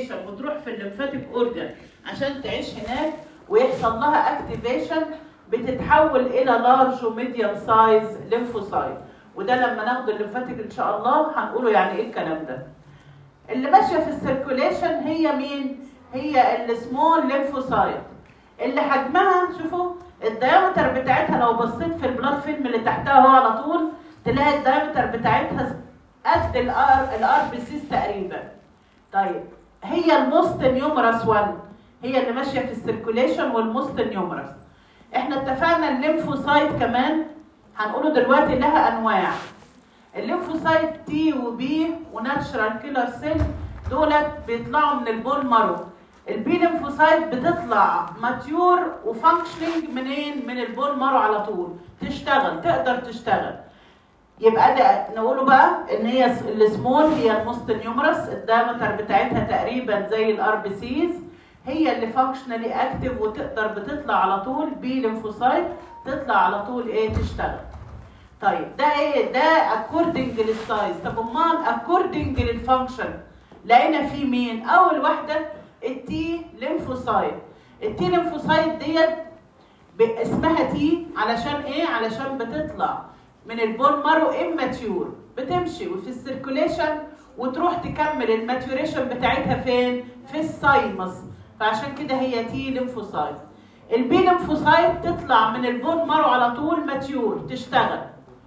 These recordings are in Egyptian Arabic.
سيركوليشن وتروح في الليمفاتيك اورجان عشان تعيش هناك ويحصل لها اكتيفيشن بتتحول الى لارج وميديوم سايز ليمفوسايت وده لما ناخد الليمفاتيك ان شاء الله هنقوله يعني ايه الكلام ده اللي ماشيه في السيركوليشن هي مين هي السمول ليمفوسايت اللي حجمها شوفوا الدايمتر بتاعتها لو بصيت في البلاد فيلم اللي تحتها هو على طول تلاقي الدايمتر بتاعتها قد الار الار بي سيس تقريبا طيب هي الموست نيومرس 1 هي اللي ماشيه في السيركوليشن والموست نيومرس احنا اتفقنا الليمفوسايت كمان هنقوله دلوقتي لها انواع الليمفوسايت تي وبي وناتشرال كيلر سيل دولت بيطلعوا من البون مارو البي ليمفوسايت بتطلع ماتيور وفانكشننج منين من البون مارو على طول تشتغل تقدر تشتغل يبقى ده نقوله بقى ان هي السمول هي الموست نيومرس الدايمتر بتاعتها تقريبا زي الار بي سيز هي اللي فانكشنالي اكتف وتقدر بتطلع على طول بي ليمفوسايت تطلع على طول ايه تشتغل طيب ده ايه ده اكوردنج للسايز طب امال اكوردنج للفانكشن لقينا في مين اول واحده التي ليمفوسايت التي ليمفوسايت ديت اسمها تي علشان ايه علشان بتطلع من البون مارو اماتيور بتمشي وفي السيركوليشن وتروح تكمل الماتوريشن بتاعتها فين في السايمس فعشان كده هي تي ليمفوسايت البي ليمفوسايت تطلع من البون مارو على طول ماتيور تشتغل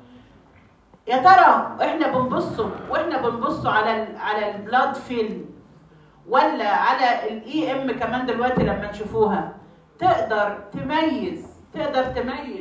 يا ترى احنا بنبصوا واحنا بنبصوا على ال على البلاد فيلم ولا على الاي ام كمان دلوقتي لما نشوفوها تقدر تميز تقدر تميز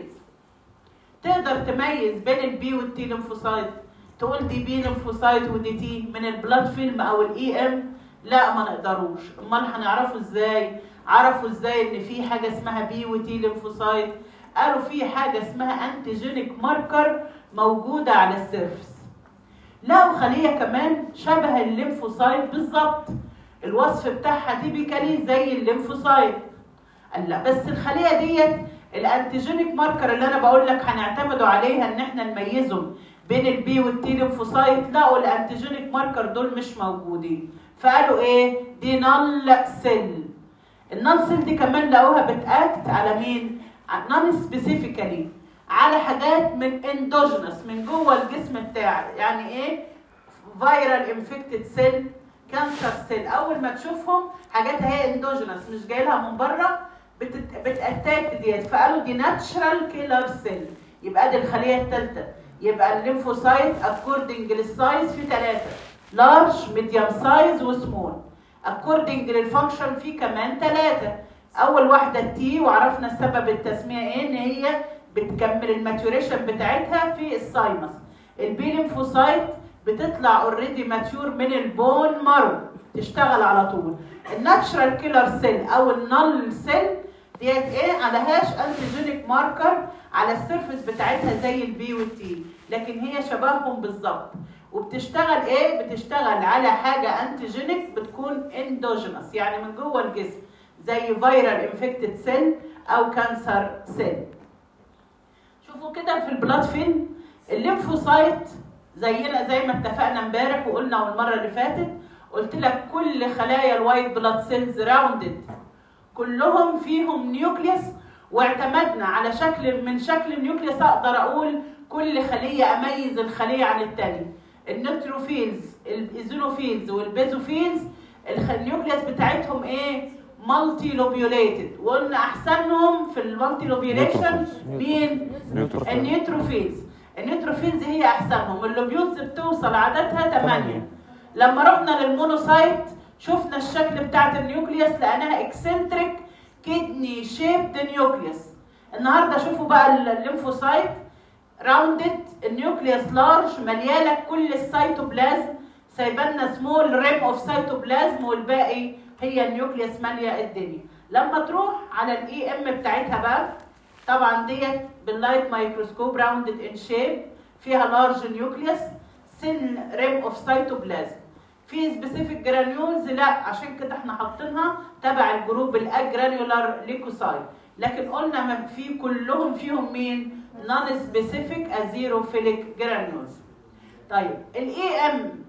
تقدر تميز بين البي والتي ليمفوسايت تقول دي بي ليمفوسايت ودي تي من البلاد فيلم او الاي ام لا ما نقدروش امال هنعرفوا ازاي عرفوا ازاي ان في حاجه اسمها بي وتي ليمفوسايت قالوا في حاجه اسمها انتيجينيك ماركر موجوده على السيرفس لقوا خليه كمان شبه الليمفوسايت بالظبط الوصف بتاعها تيبيكالي زي الليمفوسايت قال لا بس الخليه ديت الانتيجينيك ماركر اللي انا بقول لك هنعتمدوا عليها ان احنا نميزهم بين البي والتي ليمفوسايت لقوا الانتيجينيك ماركر دول مش موجودين فقالوا ايه دي نال سيل النال سيل دي كمان لقوها بتاكت على مين نون سبيسيفيكالي على حاجات من اندوجينس من جوه الجسم بتاعك يعني ايه فيرال انفكتد سيل كانسر سيل اول ما تشوفهم حاجات هي اندوجينس مش جاي لها من بره بتاتاك ديت فقالوا دي ناتشرال كيلر سيل يبقى دي الخليه الثالثه يبقى الليمفوسايت اكوردنج للسايز في ثلاثه لارج ميديوم سايز وسمول اكوردنج للفانكشن في كمان ثلاثه اول واحده التي وعرفنا السبب التسميه ايه ان هي بتكمل الماتوريشن بتاعتها في السايمس البي ليمفوسايت بتطلع اوريدي ماتيور من البون مارو تشتغل على طول الناتشرال كيلر سيل او النل سيل ديت ايه عليهاش انتيجينيك ماركر على السيرفيس بتاعتها زي البي والتي لكن هي شبههم بالظبط وبتشتغل ايه بتشتغل على حاجه انتيجينيك بتكون اندوجينس يعني من جوه الجسم زي فيرال انفكتد سيل او كانسر سيل شوفوا كده في البلاد فين الليمفوسايت زينا زي ما اتفقنا امبارح وقلنا والمره اللي فاتت قلت لك كل خلايا الوايت بلاد سيلز راوندد كلهم فيهم نيوكليوس واعتمدنا على شكل من شكل النيوكليوس اقدر اقول كل خليه اميز الخليه عن الثانيه النيوتروفيلز الايزونوفيلز والبيزوفيلز النيوكليوس بتاعتهم ايه مالتي لوبيوليتد وقلنا احسنهم في المالتي لوبيوليشن مين النيوتروفيلز النيوتروفيلز هي احسنهم اللوبيولز بتوصل عددها 8 لما رحنا للمونوسايت شفنا الشكل بتاعت النيوكليوس لانها اكسنتريك كدني شيبد نيوكليوس النهارده شوفوا بقى الليمفوسايت راوندد النيوكليوس لارج مليانه كل السيتوبلازم سايبالنا سمول ريم اوف سيتوبلازم والباقي هي النيوكليوس ماليه الدنيا لما تروح على الاي ام بتاعتها بقى طبعا ديت باللايت مايكروسكوب راوندد ان شيب فيها لارج نيوكليوس سن ريم اوف سيتوبلازم في سبيسيفيك جرانيولز لا عشان كده احنا حاطينها تبع الجروب الاجرانيولار ليكوسايت لكن قلنا ما في كلهم فيهم مين نون سبيسيفيك ازيروفيليك جرانيولز طيب الاي ام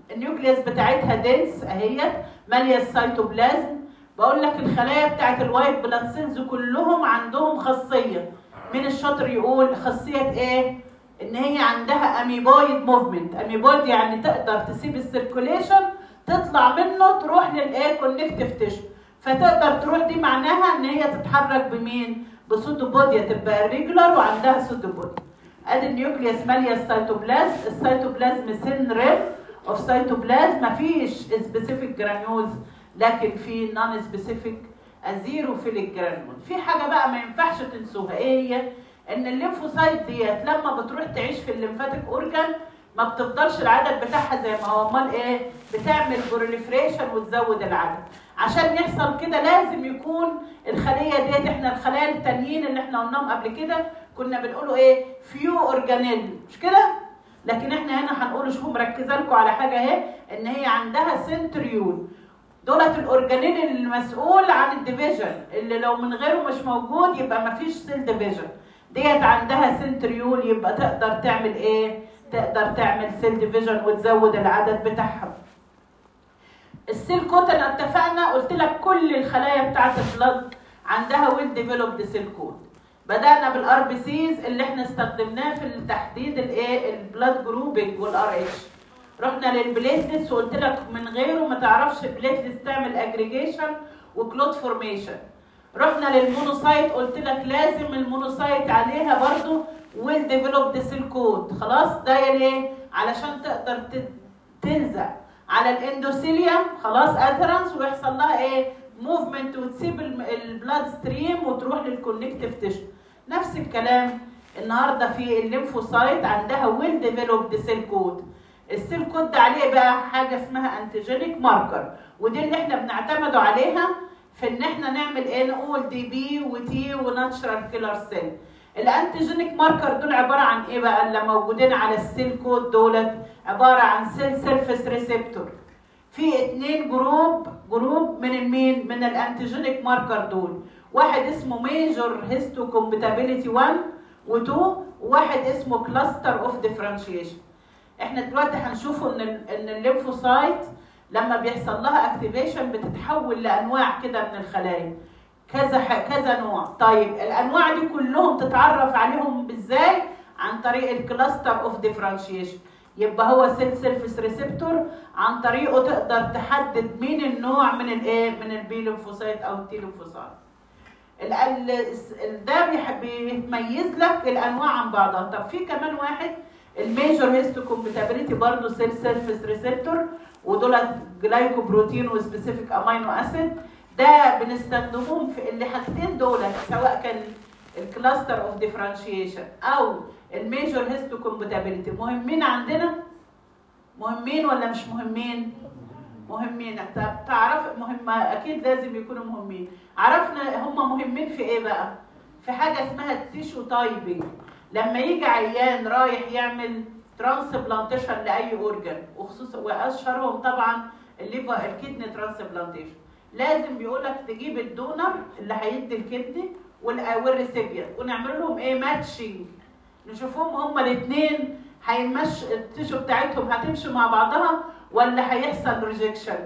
النيوكليس بتاعتها دنس اهيت ماليه السيتوبلازم بقول لك الخلايا بتاعت الوايت بلاد سيلز كلهم عندهم خاصيه مين الشاطر يقول خاصيه ايه ان هي عندها اميبويد موفمنت اميبويد يعني تقدر تسيب السيركوليشن تطلع منه تروح للايه كونكتيف تيشو فتقدر تروح دي معناها ان هي تتحرك بمين بسودو بوديا تبقى ريجولار وعندها سودو بوديا ادي النيوكليوس ماليه السيتوبلازم السيتوبلازم سن ريم اوف سيتوبلازم مفيش سبيسيفيك جرانيولز لكن في نون سبيسيفيك ازيروفيليك جرانيول في حاجه بقى ما ينفعش تنسوها ايه هي ان الليمفوسايت ديت لما بتروح تعيش في الليمفاتيك اورجان ما بتفضلش العدد بتاعها زي ما هو امال ايه بتعمل بروليفريشن وتزود العدد عشان يحصل كده لازم يكون الخليه ديت احنا الخلايا التانيين اللي احنا قلناهم قبل كده كنا بنقوله ايه فيو اورجانيل مش كده لكن احنا هنا هنقول شوفوا مركزه لكم على حاجه اهي ان هي عندها سنتريول دولت الاورجانيل المسؤول عن الديفيجن اللي لو من غيره مش موجود يبقى مفيش سيل ديفيجن ديت عندها سنتريول يبقى تقدر تعمل ايه تقدر تعمل سيل ديفيجن وتزود العدد بتاعها السيل كود انا اتفقنا قلت لك كل الخلايا بتاعت البلد عندها ويل ديفلوبد سيل كود بدانا بالار بي سيز اللي احنا استخدمناه في تحديد الايه البلاد جروبنج والار اتش رحنا للبليتلتس وقلت لك من غيره ما تعرفش بليتلتس تعمل اجريجيشن وكلوت فورميشن رحنا للمونوسايت قلت لك لازم المونوسايت عليها برضو ويل ديفلوبد سيل كود خلاص ده ليه علشان تقدر تلزق على الاندوثيليوم خلاص ادهرنس ويحصل لها ايه موفمنت وتسيب البلاد ستريم وتروح للكونكتيف تيشو نفس الكلام النهارده في الليمفوسايت عندها ويل ديفلوبد سيل كود السيل كود ده عليه بقى حاجه اسمها انتيجينيك ماركر ودي اللي احنا بنعتمدوا عليها في ان احنا نعمل ايه نقول دي بي وتي وناتشرال كيلر سيل الانتيجينيك ماركر دول عباره عن ايه بقى اللي موجودين على السيل كود دولت عباره عن سيل سيرفيس ريسبتور في اتنين جروب جروب من المين من الانتيجينيك ماركر دول واحد اسمه ميجور هيستو كومباتيبيليتي 1 و2 وواحد اسمه كلاستر اوف ديفرنشيشن احنا دلوقتي هنشوفوا ان ان الليمفوسايت لما بيحصل لها اكتيفيشن بتتحول لانواع كده من الخلايا كذا كذا نوع طيب الانواع دي كلهم تتعرف عليهم ازاي عن طريق الكلاستر اوف ديفرنشيشن يبقى هو سيل سيرفيس ريسبتور عن طريقه تقدر تحدد مين النوع من الايه من البي ليمفوسايت او التي ليمفوسايت ده بيميز لك الانواع عن بعضها طب في كمان واحد الميجور هيستو كومباتيبيليتي برضه سيل سيرفيس ريسبتور ودول جلايكوبروتين وسبيسيفيك امينو اسيد ده بنستخدمهم في اللي حاجتين دول سواء كان الكلاستر اوف ديفرنشيشن او الميجور هيستو كومباتيبيليتي مهمين عندنا مهمين ولا مش مهمين مهمين طب تعرف مهمة اكيد لازم يكونوا مهمين عرفنا هم مهمين في ايه بقى في حاجه اسمها التيشو تايبنج لما يجي عيان رايح يعمل ترانسبلانتيشن لاي اورجن وخصوصا واشهرهم طبعا الليفر الكدني ترانسبلانتيشن لازم بيقول لك تجيب الدونر اللي هيدي الكدني والريسيبيانت ونعمل لهم ايه ماتشنج نشوفهم هما الاثنين هيمش التيشو بتاعتهم هتمشي مع بعضها ولا هيحصل ريجكشن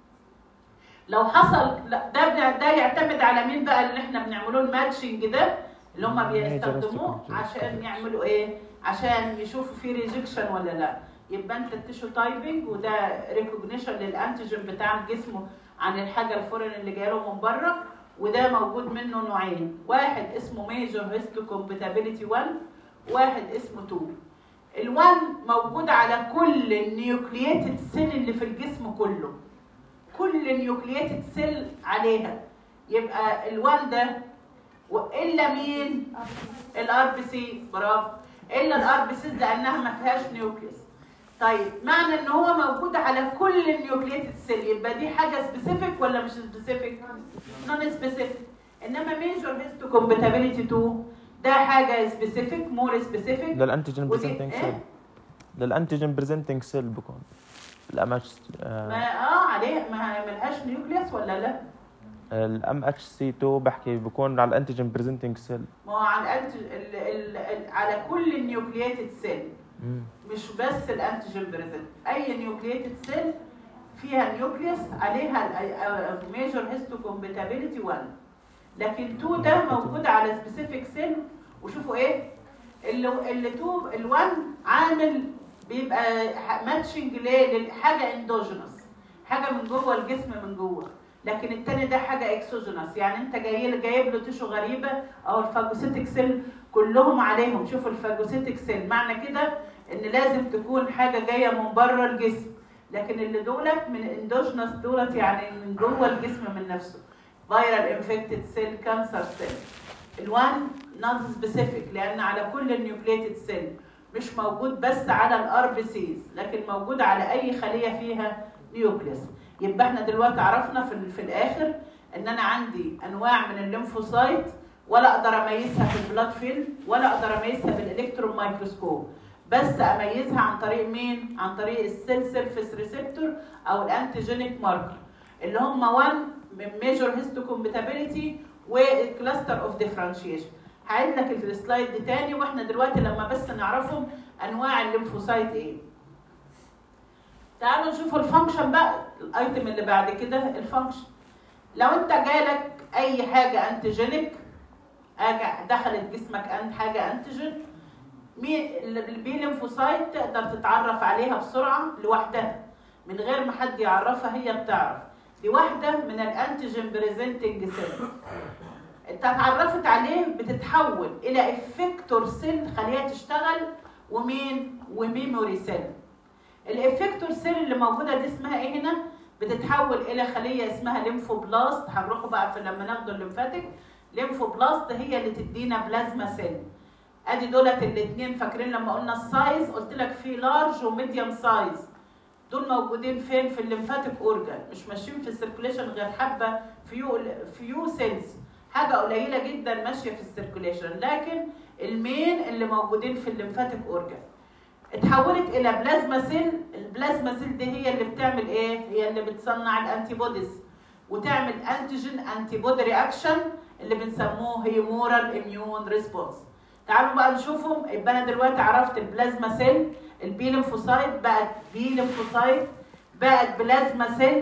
لو حصل لا ده ده يعتمد على مين بقى اللي احنا بنعمله الماتشنج ده اللي هم بيستخدموه عشان يعملوا ايه عشان يشوفوا في ريجكشن ولا لا يبقى انت التيشو تايبنج وده ريكوجنيشن للانتيجين بتاع الجسم عن الحاجه الفورين اللي جايه له من بره وده موجود منه نوعين واحد اسمه ميجور هيستو كومباتيبيليتي 1 واحد اسمه 2 ال1 موجود على كل النيوكلييتد سيل اللي في الجسم كله كل النيوكلييتد سيل عليها يبقى ال1 ده والا مين الار بي سي برافو الا الار بي سي لانها ما فيهاش نيوكليس طيب معنى ان هو موجود على كل النيوكلييتد سيل يبقى دي حاجه سبيسيفيك ولا مش سبيسيفيك نون سبيسيفيك انما ميجور هيستو كومباتيبيليتي 2 ده حاجه سبيسيفيك مور سبيسيفيك للانتيجين بريزنتنج سيل للانتيجين بريزنتنج سيل بكون الام اتش ما اه عليه ما ملهاش نيوكليس ولا لا الام اتش سي 2 بحكي بكون على الانتيجين بريزنتنج سيل ما هو على الانتج ال ال ال على كل النيوكلييتد سيل مم. مش بس الانتيجين بريزنت اي نيوكليتد سيل فيها نيوكليوس عليها ميجر هيستوكومباتيبيليتي 1 لكن 2 ده موجود على سبيسيفيك سيل وشوفوا ايه اللي اللي 2 ال1 عامل بيبقى ماتشنج ليه لحاجه اندوجينوس حاجه من جوه الجسم من جوه لكن التاني ده حاجه اكسوجينوس يعني انت جاي جايب له تيشو غريبه او الفاجوسيتك سيل كلهم عليهم شوفوا الفاجوسيتك سيل معنى كده ان لازم تكون حاجه جايه من بره الجسم لكن اللي دولت من اندوجينوس دولت يعني من جوه الجسم من نفسه فيرال انفكتد سيل كانسر سيل الوان نون سبيسيفيك لان على كل النيوكليتد سيل مش موجود بس على الار بي سيز لكن موجود على اي خليه فيها نيوكليس يبقى احنا دلوقتي عرفنا في, ال- في الاخر ان انا عندي انواع من الليمفوسايت ولا اقدر اميزها في البلاد فيلم ولا اقدر اميزها بالالكترون مايكروسكوب بس اميزها عن طريق مين عن طريق السيل سيرفيس ريسبتور او الانتيجينيك ماركر اللي هم 1 من ميجور هيستوكومباتيبيليتي وكلاستر اوف ديفرنشيشن هعيد لك السلايد دي تاني واحنا دلوقتي لما بس نعرفهم انواع الليمفوسايت ايه تعالوا نشوف الفانكشن بقى الايتم اللي بعد كده الفانكشن لو انت جالك اي حاجه انتيجينيك حاجه دخلت جسمك أنت حاجه انتيجين مين البي ليمفوسايت تقدر تتعرف عليها بسرعه لوحدها من غير ما حد يعرفها هي بتعرف دي واحده من الانتيجين بريزنتنج سيل انت اتعرفت عليه بتتحول الى افكتور سيل خليها تشتغل ومين وميموري سيل الافكتور سيل اللي موجوده دي اسمها ايه هنا بتتحول الى خليه اسمها ليمفوبلاست هنروحوا بقى في لما ناخد الليمفاتيك ليمفوبلاست هي اللي تدينا بلازما سيل ادي دولت الاثنين فاكرين لما قلنا السايز قلت لك في لارج وميديوم سايز دول موجودين فين في الليمفاتيك اورجان مش ماشيين في السيركوليشن غير حبه فيو فيو سيلز حاجه قليله جدا ماشيه في السيركوليشن لكن المين اللي موجودين في الليمفاتيك اورجان اتحولت الى بلازما سيل البلازما سيل دي هي اللي بتعمل ايه هي اللي بتصنع الانتي بوديز وتعمل انتيجين انتي بودي رياكشن اللي بنسموه هيمورال اميون ريسبونس تعالوا بقى نشوفهم يبقى انا دلوقتي عرفت البلازما سيل البي ليمفوسايت بقت بي ليمفوسايت بقت بلازما سيل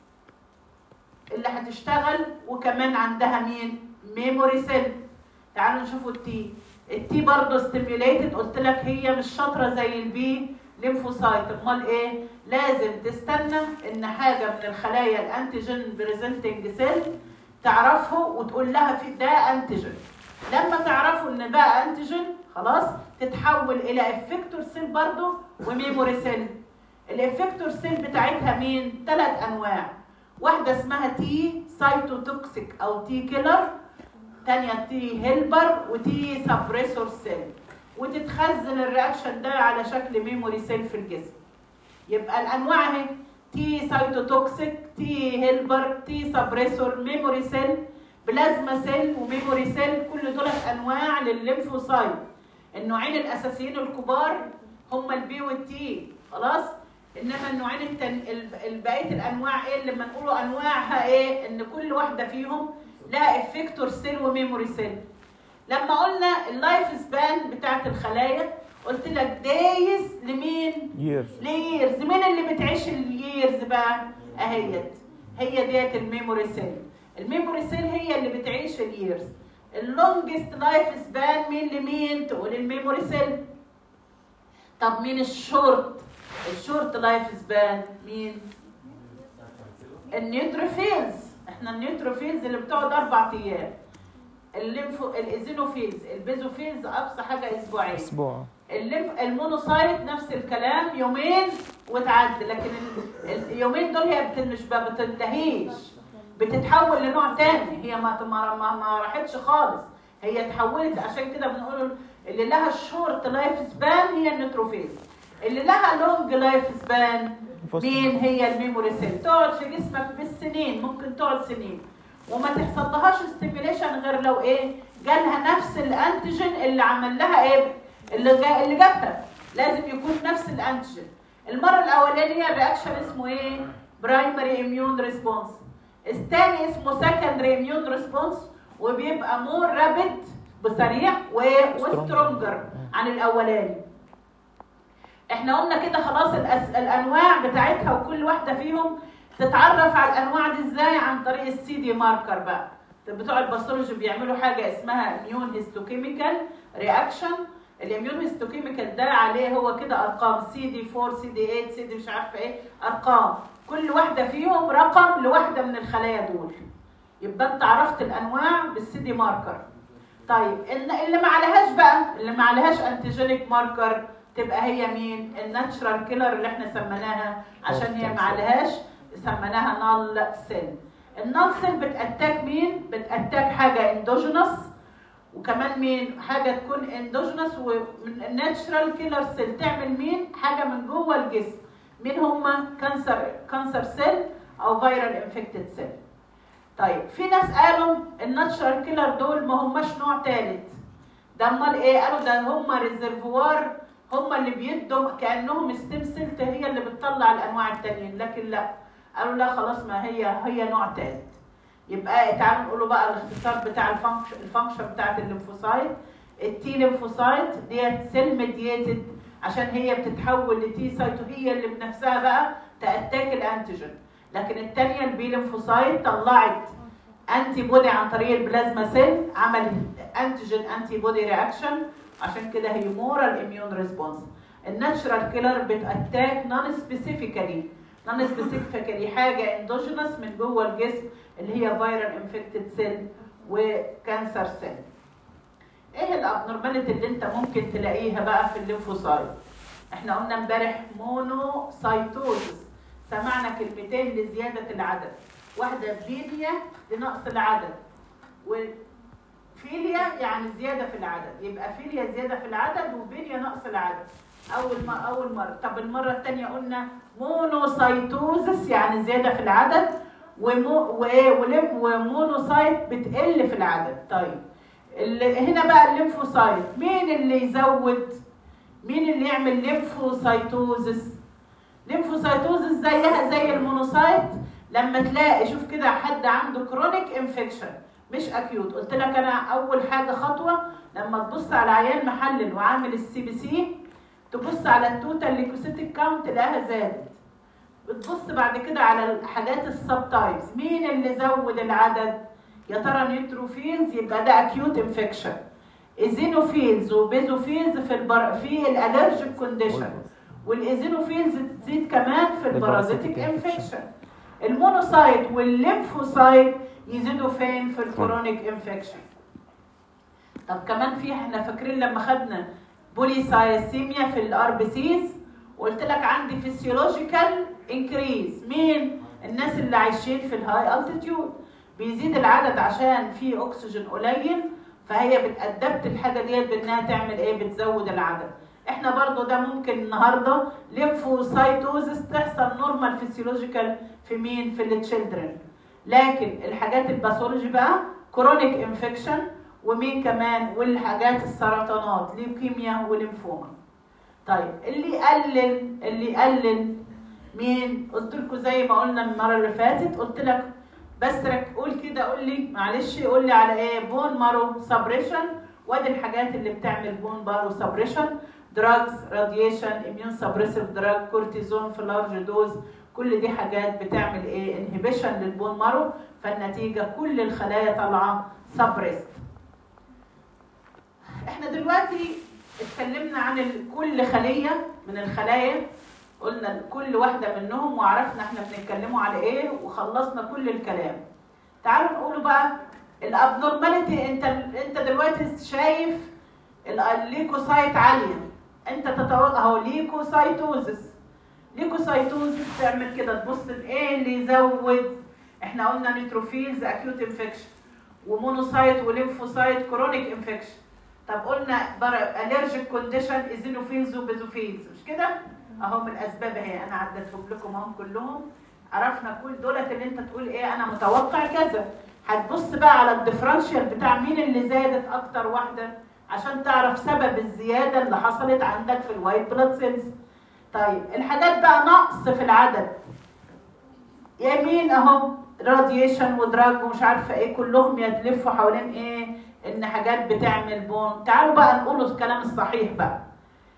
اللي هتشتغل وكمان عندها مين ميموري سيل تعالوا نشوفوا التي التي برضه ستيميوليتد قلت لك هي مش شاطره زي البي ليمفوسايت امال ايه لازم تستنى ان حاجه من الخلايا الانتيجين بريزنتنج سيل تعرفه وتقول لها في ده انتيجين لما تعرفوا ان بقى انتيجين خلاص تتحول الى افكتور سيل برضه وميموري سيل الافكتور سيل بتاعتها مين ثلاث انواع واحده اسمها تي سايتوتوكسيك او تي كيلر تانية تي هيلبر وتي سبريسور سيل وتتخزن الرياكشن ده على شكل ميموري سيل في الجسم يبقى الانواع اهي تي سايتوتوكسيك تي هيلبر تي سبريسور ميموري سيل بلازما سيل وميموري سيل كل دول انواع للليمفوسايت النوعين الاساسيين الكبار هما البي والتي خلاص انما النوعين التن... ال- بقيه الانواع ايه اللي لما نقولوا انواعها ايه ان كل واحده فيهم لها افكتور سيل وميموري سيل لما قلنا اللايف سبان بتاعت الخلايا قلت لك دايز لمين years ليرز مين اللي بتعيش الييرز بقى اهيت هي ديت الميموري سيل الميموري سيل هي اللي بتعيش الييرز اللونجست لايف سبان مين لمين تقول الميموري سيل طب مين الشورت الشورت لايف سبان مين النيوتروفيلز احنا النيوتروفيلز اللي بتقعد اربع ايام الليمفو الايزينوفيلز البيزوفيلز اقصى حاجه اسبوعين اسبوع الليمف المونوسايت نفس الكلام يومين وتعدي لكن ال- اليومين دول هي بت- مش ما بتنتهيش بتتحول لنوع تاني هي ما ما ما, ما راحتش خالص هي اتحولت عشان كده بنقول اللي لها الشورت لايف سبان هي النيوتروفيل اللي لها لونج لايف سبان مين هي الميموري سيل تقعد في جسمك بالسنين ممكن تقعد سنين وما تحصلهاش ستيميليشن غير لو ايه جالها نفس الانتيجين اللي عمل لها ايه اللي جا اللي جابها لازم يكون نفس الانتيجين المره الاولانيه رياكشن اسمه ايه برايمري اميون ريسبونس الثاني اسمه سكندري اميون ريسبونس وبيبقى مور رابيد بسريع وسترونجر عن الاولاني احنا قلنا كده خلاص الأس... الانواع بتاعتها وكل واحده فيهم تتعرف على الانواع دي ازاي عن طريق السي دي ماركر بقى بتوع الباثولوجي بيعملوا حاجه اسمها اميون هيستوكيميكال رياكشن الاميون هيستوكيميكال ده عليه هو كده ارقام سي دي 4 سي دي 8 سي دي مش عارفه ايه ارقام كل واحده فيهم رقم لواحده من الخلايا دول يبقى انت عرفت الانواع بالسي دي ماركر طيب إن اللي ما عليهاش بقى اللي ما عليهاش انتيجينيك ماركر تبقى هي مين الناتشرال كيلر اللي احنا سميناها عشان هي ما عليهاش سميناها نال سيل النال سيل بتاتاك مين بتاتاك حاجه اندوجينوس وكمان مين حاجه تكون اندوجينوس ومن الناتشرال كيلر سيل تعمل مين حاجه من جوه الجسم مين هما كانسر كانسر سيل او فيرال انفكتد سيل طيب في ناس قالوا الناتشرال كيلر دول ما هماش نوع ثالث ده امال ايه قالوا ده هما ريزرفوار هما اللي بيدوا كانهم ستيم سيلت هي اللي بتطلع الانواع التانيين لكن لا قالوا لا خلاص ما هي هي نوع ثالث يبقى تعالوا نقولوا بقى الاختصار بتاع الفانكشن الفانكشن بتاعت الليمفوسايت التي ليمفوسايت ديت سيل ميدييتد عشان هي بتتحول لتي سايت وهي اللي بنفسها بقى تاتاك الانتيجين لكن الثانيه البي ليمفوسايت طلعت انتي بودي عن طريق البلازما سيل عمل انتيجين انتي بودي رياكشن عشان كده هي مورال اميون ريسبونس الناتشرال كيلر بتاتاك نون سبيسيفيكالي نون سبيسيفيكالي حاجه اندوجينوس من جوه الجسم اللي هي فيرال انفكتد سيل وكانسر سيل ايه الابنورماليتي اللي انت ممكن تلاقيها بقى في الليمفوسايت احنا قلنا امبارح مونوسايتوزس سمعنا كلمتين لزياده العدد واحده فيليا لنقص العدد وفيليا يعني زياده في العدد يبقى فيليا زياده في العدد وفيليا نقص العدد اول ما اول مره طب المره الثانيه قلنا مونوسايتوزس يعني زياده في العدد ومو وايه ولم- ومونوسايت بتقل في العدد طيب اللي هنا بقى الليمفوسايت مين اللي يزود مين اللي يعمل ليمفوسايتوزس ليمفوسايتوزس زيها زي المونوسايت لما تلاقي شوف كده حد عنده كرونيك انفكشن مش اكيوت قلت لك انا اول حاجه خطوه لما تبص على عيان محلل وعامل السي بي سي تبص على التوتال ليكوسيتيك كاونت تلاقيها زادت بتبص بعد كده على الحاجات السب تايبس مين اللي زود العدد يا ترى نيوتروفيلز يبقى ده اكيوت انفكشن ايزينوفيلز وبيزوفيلز في البر... في الالرجيك كونديشن والايزينوفيلز تزيد كمان في البارازيتيك انفكشن المونوسايت والليمفوسايت يزيدوا فين في الكرونيك انفكشن طب كمان في احنا فاكرين لما خدنا بوليسايسيميا في الار بي سيز وقلت لك عندي فيسيولوجيكال انكريز مين الناس اللي عايشين في الهاي التيتيود بيزيد العدد عشان في اكسجين قليل فهي بتأدبت الحاجه ديت بانها تعمل ايه بتزود العدد احنا برضو ده ممكن النهارده ليمفوسايتوزس تحصل نورمال فيسيولوجيكال في مين في التشيلدرن لكن الحاجات الباثولوجي بقى كرونيك انفكشن ومين كمان والحاجات السرطانات ليوكيميا وليمفوما طيب اللي يقلل اللي يقلل مين قلت لكم زي ما قلنا المره اللي فاتت قلت لك بس رك قول كده قول لي معلش قول لي على ايه بون مارو سبريشن وادي الحاجات اللي بتعمل بون مارو سبريشن دراجز راديشن اميون سبريسيف دراج كورتيزون في لارج دوز كل دي حاجات بتعمل ايه انهبيشن للبون مارو فالنتيجه كل الخلايا طالعه سبريست احنا دلوقتي اتكلمنا عن ال- كل خليه من الخلايا قلنا كل واحده منهم وعرفنا احنا بنتكلموا على ايه وخلصنا كل الكلام تعالوا نقولوا بقى الابنورماليتي انت انت دلوقتي شايف ال- الليكوسايت عاليه انت تتوقع اهو ليكوسايتوزس ليكوسايتوزس تعمل كده تبص ايه اللي يزود احنا قلنا نيتروفيلز اكيوت انفكشن ومونوسايت وليمفوسايت كرونيك انفكشن طب قلنا الرجيك كونديشن ايزينوفيلز وبيزوفيلز مش كده اهو من الاسباب اهي انا عدتهم لكم اهم كلهم عرفنا كل دولت اللي انت تقول ايه انا متوقع كذا هتبص بقى على الديفرنشال بتاع مين اللي زادت اكتر واحده عشان تعرف سبب الزياده اللي حصلت عندك في الوايت بلاد سيلز طيب الحاجات بقى نقص في العدد يمين اهو راديشن ودراج ومش عارفه ايه كلهم يتلفوا حوالين ايه ان حاجات بتعمل بون تعالوا بقى نقولوا الكلام الصحيح بقى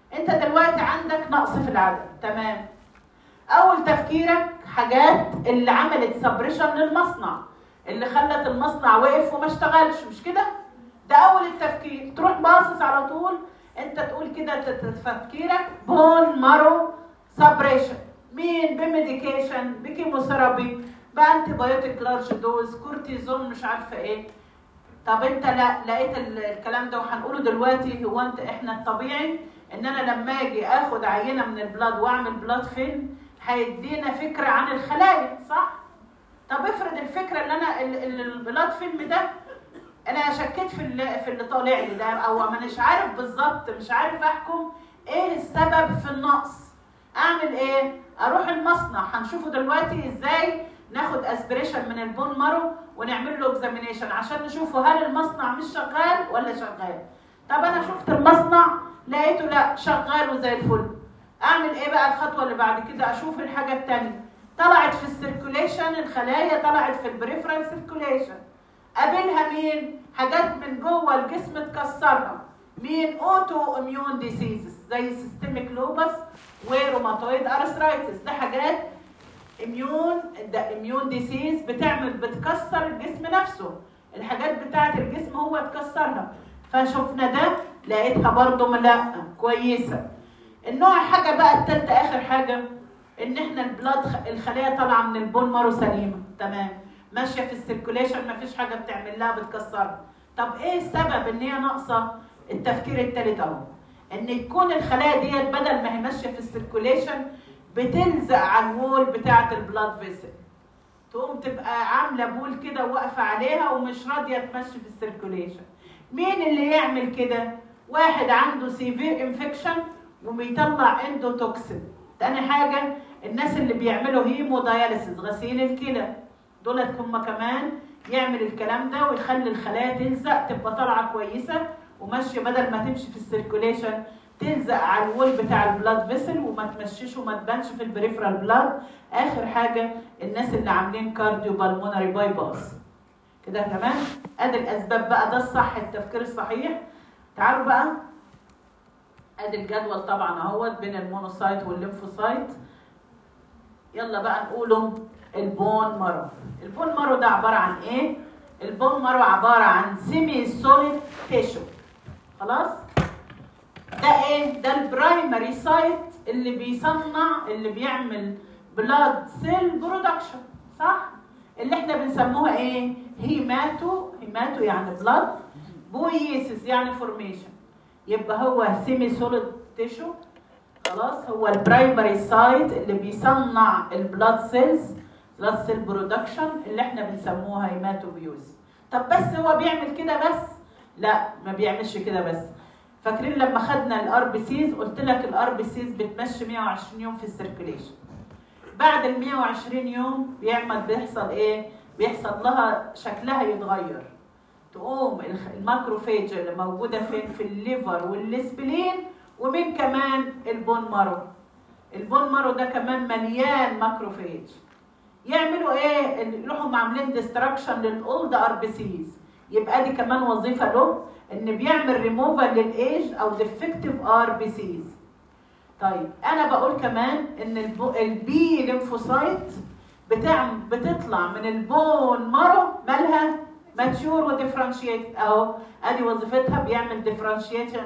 انت دلوقتي عندك نقص في العدد تمام اول تفكيرك حاجات اللي عملت سبريشن للمصنع اللي خلت المصنع وقف وما اشتغلش مش كده ده اول التفكير تروح باصص على طول انت تقول كده ت- ت- تفكيرك بون مارو سبريشن مين بميديكيشن بكيموثيرابي بانتي بايوتيك لارج دوز كورتيزون مش عارفه ايه طب انت لا لقيت ال- الكلام ده وهنقوله دلوقتي هو انت احنا الطبيعي ان انا لما اجي اخد عينه من البلاد واعمل بلاد فيلم هيدينا فكره عن الخلايا صح؟ طب افرض الفكره اللي انا ال- ال- البلاد فيلم ده انا شكيت في اللي في اللي طالع لي ده او مانيش عارف بالظبط مش عارف احكم ايه السبب في النقص اعمل ايه اروح المصنع هنشوفه دلوقتي ازاي ناخد اسبريشن من البون مارو ونعمل له اكزامينيشن عشان نشوفه هل المصنع مش شغال ولا شغال طب انا شفت المصنع لقيته لا شغال وزي الفل اعمل ايه بقى الخطوه اللي بعد كده اشوف الحاجه الثانيه طلعت في السيركوليشن الخلايا طلعت في البريفرال سيركوليشن قابلها مين حاجات من جوه الجسم تكسرها مين اوتو اميون ديسيزز زي سيستميك لوبس وروماتويد ارثرايتس ده حاجات اميون ده اميون ديسيز بتعمل بتكسر الجسم نفسه الحاجات بتاعه الجسم هو تكسرها فشفنا ده لقيتها برضو لا كويسه النوع حاجه بقى التالتة اخر حاجه ان احنا البلاد خ- الخلايا طالعه من البون مارو سليمه تمام ماشيه في السيركوليشن مفيش حاجه بتعمل لها بتكسرها طب ايه السبب ان هي ناقصه التفكير التالت اهو ان يكون الخلايا ديت بدل ما هي ماشيه في السيركوليشن بتلزق على الوول بتاعه البلاد فيسل تقوم تبقى عامله بول كده واقفه عليها ومش راضيه تمشي في السيركوليشن مين اللي يعمل كده واحد عنده سيفير انفكشن وبيطلع اندوتوكسين تاني حاجه الناس اللي بيعملوا هيمو داياليسيس غسيل الكلى دولت هم كمان يعمل الكلام ده ويخلي الخلايا تلزق تبقى طالعه كويسه وماشيه بدل ما تمشي في السيركوليشن تلزق على الوول بتاع البلاد فيسل وما تمشيش وما تبانش في البريفرال بلاد اخر حاجه الناس اللي عاملين كارديو بالمونري باي باس كده تمام ادي الاسباب بقى ده الصح التفكير الصحيح تعالوا بقى ادي الجدول طبعا اهوت بين المونوسايت والليمفوسايت يلا بقى نقوله البون مارو البون مارو ده عباره عن ايه البون مارو عباره عن سيمي سوليد تيشو خلاص ده ايه ده البرايمري سايت اللي بيصنع اللي بيعمل بلاد سيل برودكشن صح اللي احنا بنسموها ايه هيماتو هيماتو يعني بلاد بويسس يعني فورميشن يبقى هو سيمي سوليد تيشو خلاص هو البرايمري سايت اللي بيصنع البلاد سيلز بلاد سيل برودكشن اللي احنا بنسموها هيماتوبيوز طب بس هو بيعمل كده بس لا ما بيعملش كده بس فاكرين لما خدنا الار بي سيز قلت لك الار بي سيز بتمشي 120 يوم في السيركيليشن بعد ال 120 يوم بيعمل بيحصل ايه بيحصل لها شكلها يتغير تقوم الخ- الماكروفيج اللي موجوده فين في الليفر والسبلين ومين كمان البون مارو البون مارو ده كمان مليان ماكروفيج يعملوا ايه إن يروحوا عاملين ديستراكشن للاولد ار بي سيز يبقى دي كمان وظيفه له ان بيعمل ريموفال للايج او ديفكتيف ار بي سيز طيب انا بقول كمان ان البو- البي ليمفوسايت بتعمل بتطلع من البون مارو مالها ماتشور وديفرنشيت اهو ادي وظيفتها بيعمل ديفرنشيشن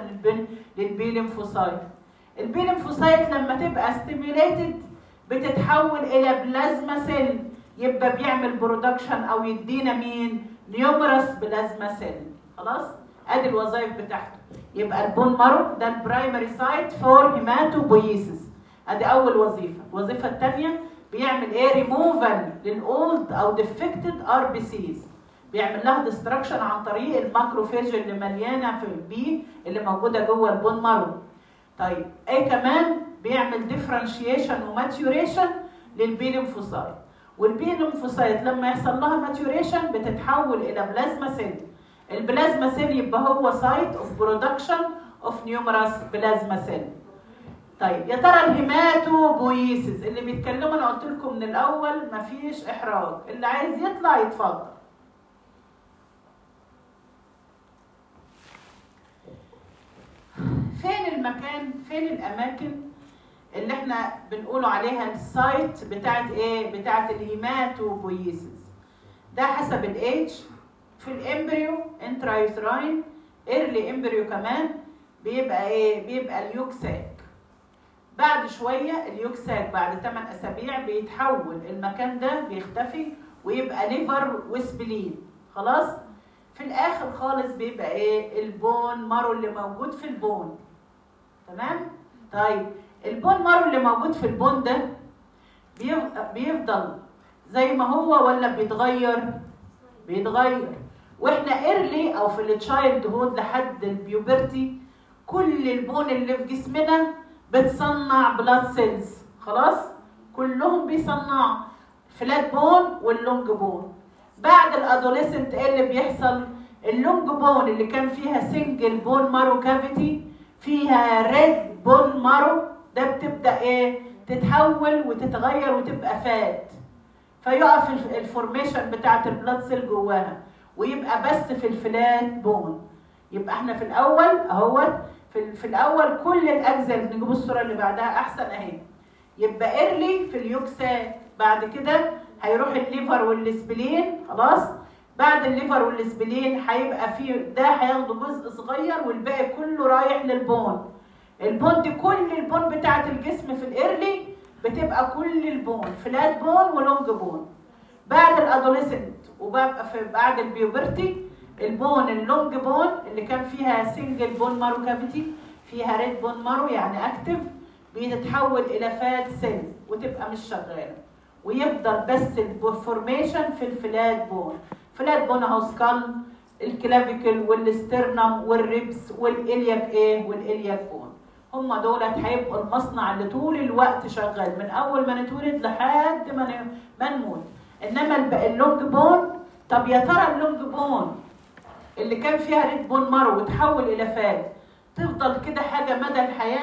للبي ليمفوسايت البي ليمفوسايت لما تبقى ستيميوليتد بتتحول الى بلازما سيل يبقى بيعمل برودكشن او يدينا مين نيومرس بلازما سيل خلاص ادي الوظائف بتاعته يبقى البون مارو ده البرايمري سايت فور هيماتوبويسيس ادي اول وظيفه الوظيفه الثانيه بيعمل ايه ريموفال للاولد او ديفكتد ار بي سيز بيعمل لها ديستراكشن عن طريق الماكروفيج اللي مليانه في البي اللي موجوده جوه البون مارو طيب ايه كمان بيعمل ديفرنشيشن وماتيوريشن للبي ليمفوسايت والبي ليمفوسايت لما يحصل لها ماتيوريشن بتتحول الى بلازما سيل البلازما سيل يبقى هو سايت اوف برودكشن اوف نيومرس بلازما سيل طيب يا ترى الهيماتوبويسيس اللي بيتكلموا انا قلت لكم من الاول مفيش احراج اللي عايز يطلع يتفضل فين المكان فين الاماكن اللي احنا بنقولوا عليها السايت بتاعت ايه بتاعت الهيماتوبويسيس ده حسب الايدج في الامبريو انترايوتراين ايرلي امبريو كمان بيبقى ايه بيبقى اليوكساك بعد شويه اليوكساك بعد 8 اسابيع بيتحول المكان ده بيختفي ويبقى ليفر وسبلين خلاص في الاخر خالص بيبقى ايه البون مارو اللي موجود في البون تمام طيب البون مارو اللي موجود في البون ده بيف- بيفضل زي ما هو ولا بيتغير بيتغير واحنا ايرلي او في التشايلد هود لحد البيوبرتي كل البون اللي في جسمنا بتصنع بلاد سيلز خلاص كلهم بيصنعوا فلات بون واللونج بون بعد الادوليسنت ايه اللي بيحصل اللونج بون اللي كان فيها سنجل بون مارو كافيتي فيها ريد بون مارو ده بتبدا ايه تتحول وتتغير وتبقى فات فيقف الف- الفورميشن بتاعت البلاد سيل جواها ويبقى بس في الفلات بون يبقى احنا في الاول اهوت في, في الاول كل الاجزاء نجيب الصوره اللي بعدها احسن اهي يبقى ايرلي في اليوكسات بعد كده هيروح الليفر والسبلين خلاص بعد الليفر والسبلين هيبقى في ده هياخدوا جزء صغير والباقي كله رايح للبون البون دي كل البون بتاعت الجسم في الايرلي بتبقى كل البون فلات بون ولونج بون بعد الادوليسنت وبقى في بعد البيوبرتي البون اللونج بون اللي كان فيها سنجل بون مارو كافيتي فيها ريد بون مارو يعني اكتف بتتحول الى فات سيل وتبقى مش شغاله ويفضل بس الفورميشن في الفلات بون فلات بون اهو سكال الكلافيكل والاسترنم والريبس والالياك ايه والالياك بون هم دولت هيبقوا المصنع اللي طول الوقت شغال من اول ما نتولد لحد ما ن- ما نموت انما الب- اللونج بون طب يا ترى اللونج بون اللي كان فيها ريد بون مارو وتحول الى فات تفضل كده حاجه مدى الحياه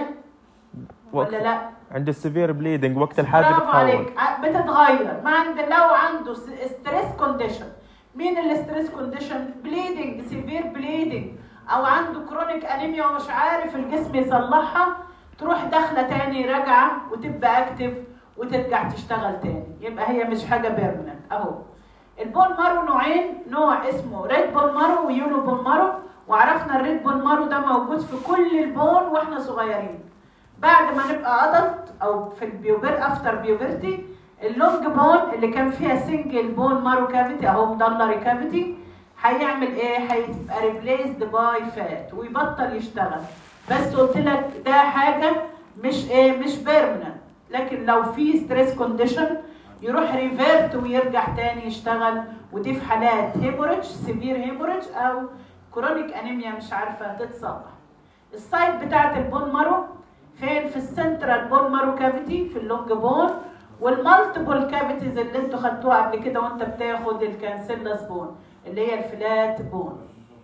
وقت ولا لا؟ عند السيفير بليدنج وقت الحاجه برافو بتحول عليك ع- بتتغير ما عند لو عنده ستريس كونديشن مين الستريس كونديشن بليدنج سيفير بليدنج او عنده كرونيك انيميا ومش عارف الجسم يصلحها تروح داخله تاني راجعه وتبقى اكتف وترجع تشتغل تاني يبقى هي مش حاجه بيرمننت اهو البون مارو نوعين نوع اسمه ريد بون مارو ويولو بون مارو وعرفنا الريد بون مارو ده موجود في كل البون واحنا صغيرين بعد ما نبقى ادلت او في البيوبر افتر بيوبرتي اللونج بون اللي كان فيها سنجل بون مارو كافيتي اهو مدلري كافيتي هيعمل ايه هيبقى ريبليسد باي فات ويبطل يشتغل بس قلت لك ده حاجه مش ايه مش بيرمننت لكن لو في ستريس كونديشن يروح ريفيرت ويرجع تاني يشتغل ودي في حالات هيموريدج سيفير هيموريدج او كرونيك انيميا مش عارفه تتصلح السايت بتاعت البون مارو فين في السنترال بون مارو كافيتي في اللونج بون والمالتيبل كافيتيز اللي انتوا خدتوها قبل كده وانت بتاخد الكانسيلاس بون اللي هي الفلات بون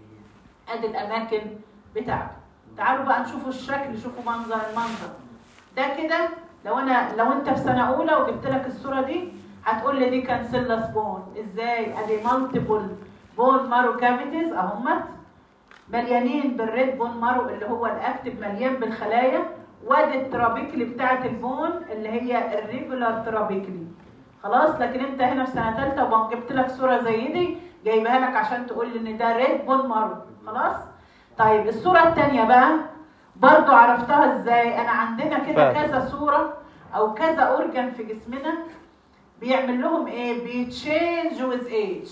ادي الاماكن بتاعته تعالوا بقى نشوفوا الشكل شوفوا منظر المنظر ده كده لو انا لو انت في سنه اولى وجبت لك الصوره دي هتقول لي دي كانسيلاس بون ازاي ادي مالتيبل بون مارو كافيتيز اهمت مليانين بالريد بون مارو اللي هو الاكتف مليان بالخلايا وادي الترابيكلي بتاعت البون اللي هي الريجولار ترابيكلي خلاص لكن انت هنا في سنه ثالثه وبقى جبت لك صوره زي دي جايبها لك عشان تقول لي ان ده ريد بون مارو خلاص طيب الصوره الثانيه بقى برضو عرفتها ازاي انا عندنا كده فاهم. كذا صوره او كذا اورجان في جسمنا بيعمل لهم ايه بيتشينج ويز ايج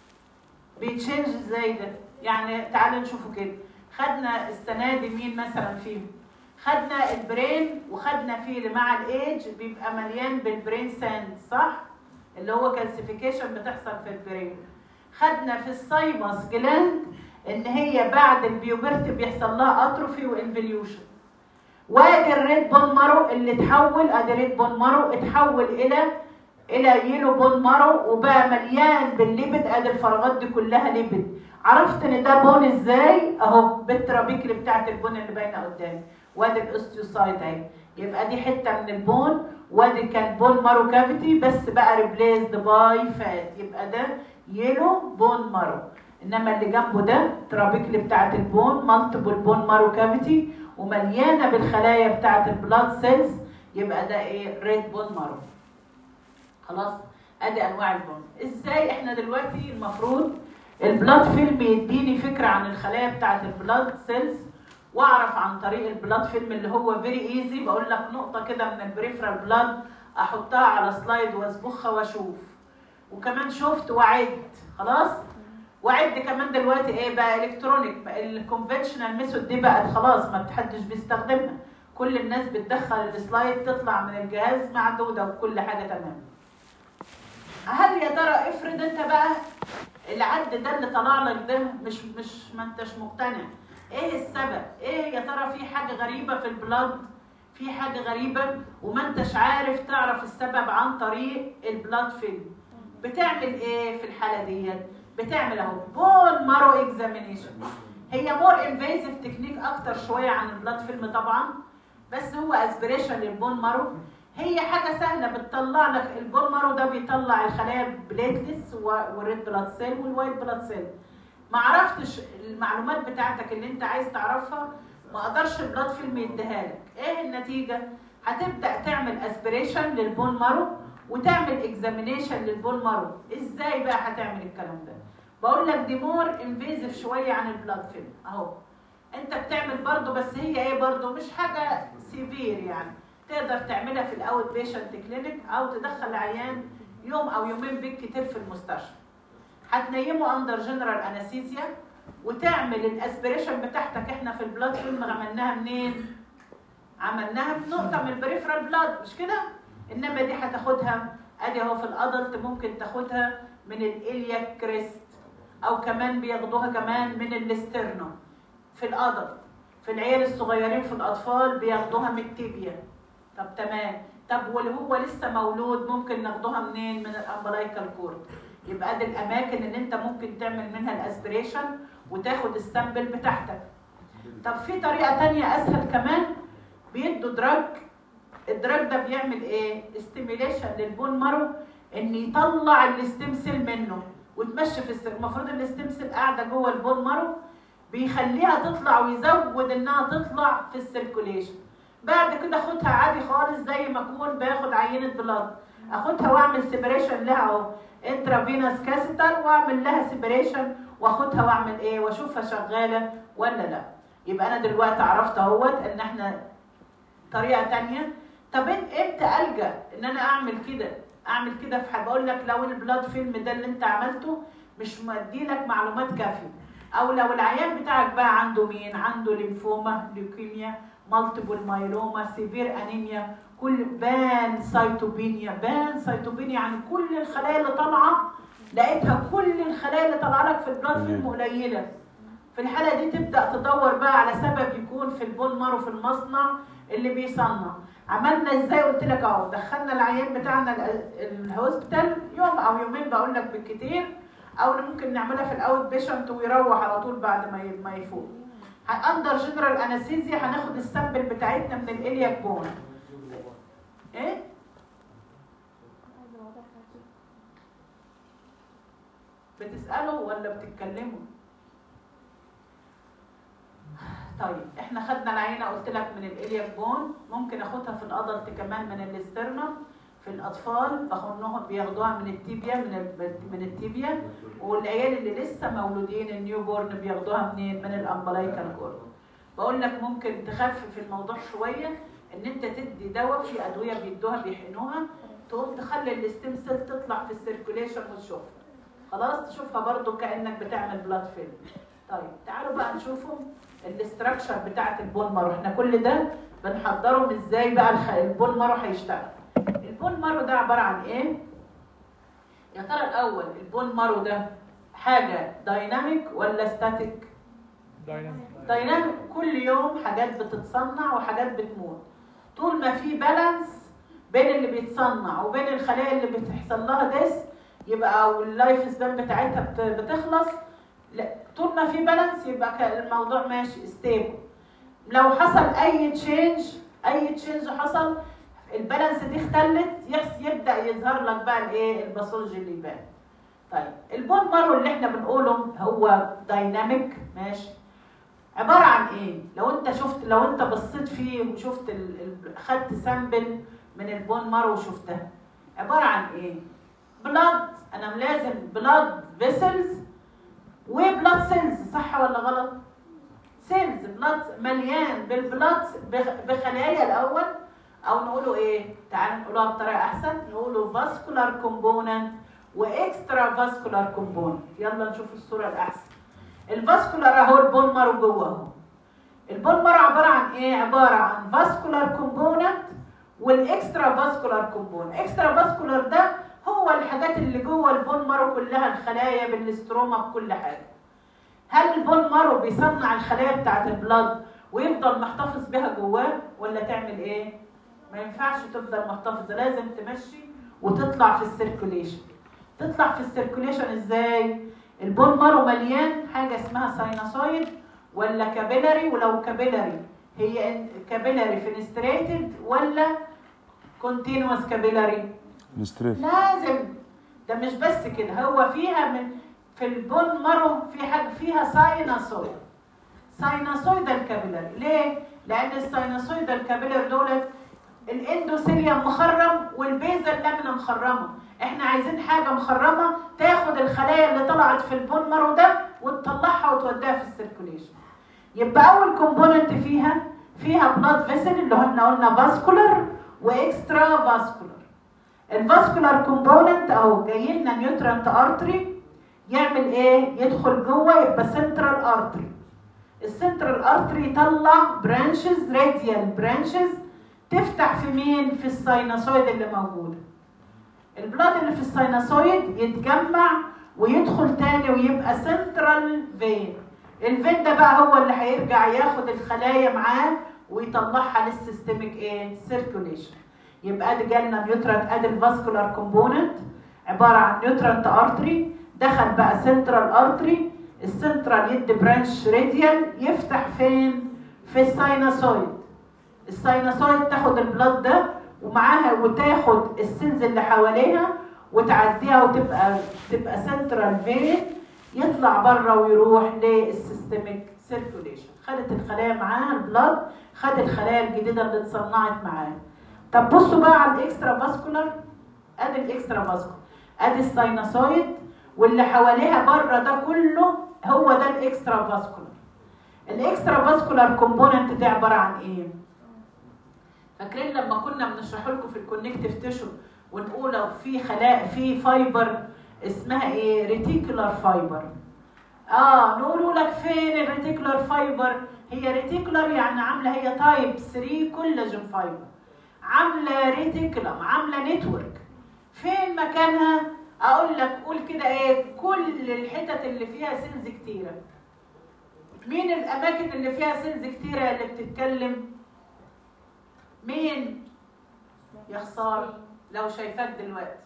بيتشينج ازاي ده يعني تعالوا نشوفوا كده خدنا السنه دي مين مثلا فيهم خدنا البرين وخدنا فيه اللي مع الايج بيبقى مليان بالبرين ساند صح اللي هو كالسيفيكيشن بتحصل في البرين خدنا في السايمس جلاند ان هي بعد البيوبرتي بيحصل لها اتروفي وانفليوشن وادي الريد بون مارو اللي اتحول ادي ريد بون مارو اتحول الى الى يلو بون مارو وبقى مليان بالليبد ادي الفراغات دي كلها ليبد عرفت ان ده بون ازاي اهو بالترابيكلي بتاعت البون اللي باينه قدامي وادي الاوستيوسايت اهي يبقى دي حته من البون وادي كان بون مارو كافيتي بس بقى ريبليسد باي فات يبقى ده يلو بون مارو انما اللي جنبه ده ترابيكلي بتاعت البون مالتيبل بون مارو كافيتي ومليانه بالخلايا بتاعه البلاد سيلز يبقى ده ايه ريد بون مارو خلاص ادي انواع البون ازاي احنا دلوقتي المفروض البلاد فيلم يديني فكره عن الخلايا بتاعه البلاد سيلز واعرف عن طريق البلاد فيلم اللي هو فيري ايزي بقول لك نقطه كده من البريفرال بلاد احطها على سلايد واصبخها واشوف وكمان شفت وعدت خلاص وعد كمان دلوقتي ايه بقى الكترونيك الكونفشنال ميثود دي بقت خلاص ما حدش بيستخدمها كل الناس بتدخل السلايد تطلع من الجهاز معدوده وكل حاجه تمام هل يا ترى افرض انت بقى العد ده اللي طلع لك ده مش مش ما انتش مقتنع ايه السبب ايه يا ترى في حاجه غريبه في البلاد في حاجه غريبه وما انتش عارف تعرف السبب عن طريق البلاد فيلم بتعمل ايه في الحاله ديت بتعمل اهو بون مارو اكزامينيشن هي مور انفيزيف تكنيك اكتر شويه عن البلاد فيلم طبعا بس هو اسبريشن للبون مارو هي حاجه سهله بتطلع لك البون مارو ده بيطلع الخلايا بليتلس والريد بلاد سيل والوايت بلاد سيل ما عرفتش المعلومات بتاعتك اللي انت عايز تعرفها ما قدرش البلاد فيلم يديها لك ايه النتيجه هتبدا تعمل اسبريشن للبون مارو وتعمل اكزامينيشن للبون مارو ازاي بقى هتعمل الكلام ده بقول لك دي مور انفيزيف شويه عن البلاد فيلم اهو انت بتعمل برضو بس هي ايه برضو مش حاجه سيفير يعني تقدر تعملها في الاوت بيشنت كلينيك او تدخل عيان يوم او يومين بالكتير في المستشفى هتنيمه اندر جنرال انستيزيا وتعمل الاسبريشن بتاعتك احنا في البلاد فيلم عملناها منين عملناها في نقطه من البريفرال بلاد مش كده انما دي هتاخدها ادي اهو في الادلت ممكن تاخدها من الالياك كريست او كمان بياخدوها كمان من الاسترنو في الادلت في العيال الصغيرين في الاطفال بياخدوها من التيبيا طب تمام طب واللي هو لسه مولود ممكن ناخدوها منين من الامبلايكال كورد يبقى دي الاماكن اللي انت ممكن تعمل منها الاسبريشن وتاخد السامبل بتاعتك طب في طريقه تانية اسهل كمان بيدوا دراج الدراج ده بيعمل ايه استيميليشن للبون مارو ان يطلع الستيم سيل منه وتمشي في السيل المفروض الستيم سيل قاعده جوه البون مارو بيخليها تطلع ويزود انها تطلع في السيركوليشن بعد كده اخدها عادي خالص زي ما اكون باخد عينه بلاد اخدها واعمل سيبريشن لها اهو انترافينوس كاسيتر واعمل لها سيبريشن واخدها واعمل ايه واشوفها شغاله ولا لا يبقى انا دلوقتي عرفت اهوت ان احنا طريقه تانية طب امتى الجا ان انا اعمل كده اعمل كده في حاجه اقول لك لو البلاد فيلم ده اللي انت عملته مش مدي لك معلومات كافيه او لو العيان بتاعك بقى عنده مين عنده ليمفوما ليوكيميا مالتيبل مايلوما سيفير انيميا كل بان سايتوبينيا بان سايتوبينيا يعني كل الخلايا اللي طالعه لقيتها كل الخلايا اللي طالعه لك في البلاد فيلم قليله في الحاله دي تبدا تدور بقى على سبب يكون في البون مارو في المصنع اللي بيصنع عملنا ازاي قلت لك اهو دخلنا العيان بتاعنا الهوسبيتال يوم او يومين بقول لك بالكتير او ممكن نعملها في الاوت بيشنت ويروح على طول بعد ما ما يفوق اندر جنرال انستيزيا هناخد السامبل بتاعتنا من الالياك بون ايه بتسالوا ولا بتتكلموا طيب احنا خدنا العينه قلت لك من الالياك بون ممكن اخدها في الادلت كمان من الاسترنم في الاطفال باخدهم بياخدوها من التيبيا من من التيبيا والعيال اللي لسه مولودين النيو بورن بياخدوها منين من الامبلايكال كورد بقول لك ممكن تخفف الموضوع شويه ان انت تدي دواء في ادويه بيدوها بيحقنوها تقوم تخلي الستيم سيل تطلع في السيركوليشن وتشوفها خلاص تشوفها برضو كانك بتعمل بلاد فيلم طيب تعالوا بقى نشوفوا الاستراكشر بتاعه البون مارو احنا كل ده بنحضرهم ازاي بقى البون مارو هيشتغل البون مارو ده عباره عن ايه يا ترى الاول البون مارو ده حاجه دايناميك ولا ستاتيك دايناميك دايناميك كل يوم حاجات بتتصنع وحاجات بتموت طول ما في بالانس بين اللي بيتصنع وبين الخلايا اللي بتحصل لها ديس يبقى او اللايف سبان بتاعتها بتخلص لا طول ما في بالانس يبقى الموضوع ماشي ستيبل لو حصل اي تشينج اي تشينج حصل البالانس دي اختلت يبدا يظهر لك بقى الايه الباثولوجي اللي يبان طيب البون مارو اللي احنا بنقوله هو دايناميك ماشي عباره عن ايه لو انت شفت لو انت بصيت فيه وشفت ال... ال... خدت سامبل من البون مارو وشفتها عباره عن ايه بلاد انا لازم بلاد فيسلز وبلاد سيلز صح ولا غلط سيلز بلاد مليان بالبلاد بخ- بخلايا الاول او نقوله ايه تعال نقولها بطريقه احسن نقوله فاسكولار كومبوننت واكسترا فاسكولار كومبوننت يلا نشوف الصوره الاحسن الفاسكولار اهو البون مارو جوه اهو البون مارو عباره عن ايه عباره عن فاسكولار كومبوننت والاكسترا فاسكولار كومبوننت اكسترا فاسكولار ده هو الحاجات اللي جوه البون مارو كلها الخلايا بالاستروما بكل حاجه هل البون مارو بيصنع الخلايا بتاعت البلاد ويفضل محتفظ بها جواه ولا تعمل ايه ما ينفعش تفضل محتفظه لازم تمشي وتطلع في السيركوليشن تطلع في السيركوليشن ازاي البون مارو مليان حاجه اسمها ساينوسويد ولا كابيلاري ولو كابيلاري هي كابيلاري فينستريتد ولا كونتينوس كابيلاري نستريف لازم ده مش بس كده هو فيها من في البون مارو في حاجه فيها ساينوسويد ساينوسويدال كابيلاري ليه؟ لان الساينوسويدال كابيلاري دولت الاندوثيليوم مخرم والبيزل لامينا مخرمه احنا عايزين حاجه مخرمه تاخد الخلايا اللي طلعت في البون مارو ده وتطلعها وتوديها في السيركوليشن يبقى اول كومبوننت فيها فيها بلاد فيسل اللي احنا قلنا فاسكولار واكسترا فاسكولار الفاسكولار كومبوننت او جاي لنا نيوترانت ارتري يعمل ايه يدخل جوه يبقى سنترال ارتري السنترال ارتري يطلع برانشز راديال برانشز تفتح في مين في الساينوسويد اللي موجوده البلاد اللي في الساينوسويد يتجمع ويدخل تاني ويبقى سنترال فين الفين ده بقى هو اللي هيرجع ياخد الخلايا معاه ويطلعها للسيستميك ايه سيركوليشن يبقى ادي جالنا نيوترال ادي الفاسكولار كومبوننت عباره عن نيوترانت ارتري دخل بقى سنترال ارتري السنترال يدي برانش راديال يفتح فين في الساينوسويد الساينوسويد تاخد البلاد ده ومعاها وتاخد السيلز اللي حواليها وتعديها وتبقى تبقى سنترال فين يطلع بره ويروح للسيستميك سيركوليشن خدت الخلايا معاها البلاد خد الخلايا الجديده اللي اتصنعت معاه طب بصوا بقى على الاكسترا فاسكولار ادي الاكسترا فاسكولار ادي الساينوسويد واللي حواليها بره ده كله هو ده الاكسترا فاسكولار الاكسترا فاسكولار كومبوننت ده عباره عن ايه فاكرين لما كنا بنشرح لكم في الكونكتيف تيشو ونقول لو في خلايا في فايبر اسمها ايه ريتيكولار فايبر اه نقولوا لك فين الريتيكولار فايبر هي ريتيكولار يعني عامله هي تايب 3 كولاجين فايبر عامله ريتيكولم عامله نتورك فين مكانها اقول لك قول كده ايه كل الحتت اللي فيها سيلز كتيره مين الاماكن اللي فيها سيلز كتيره اللي بتتكلم مين يا خساره لو شايفاك دلوقتي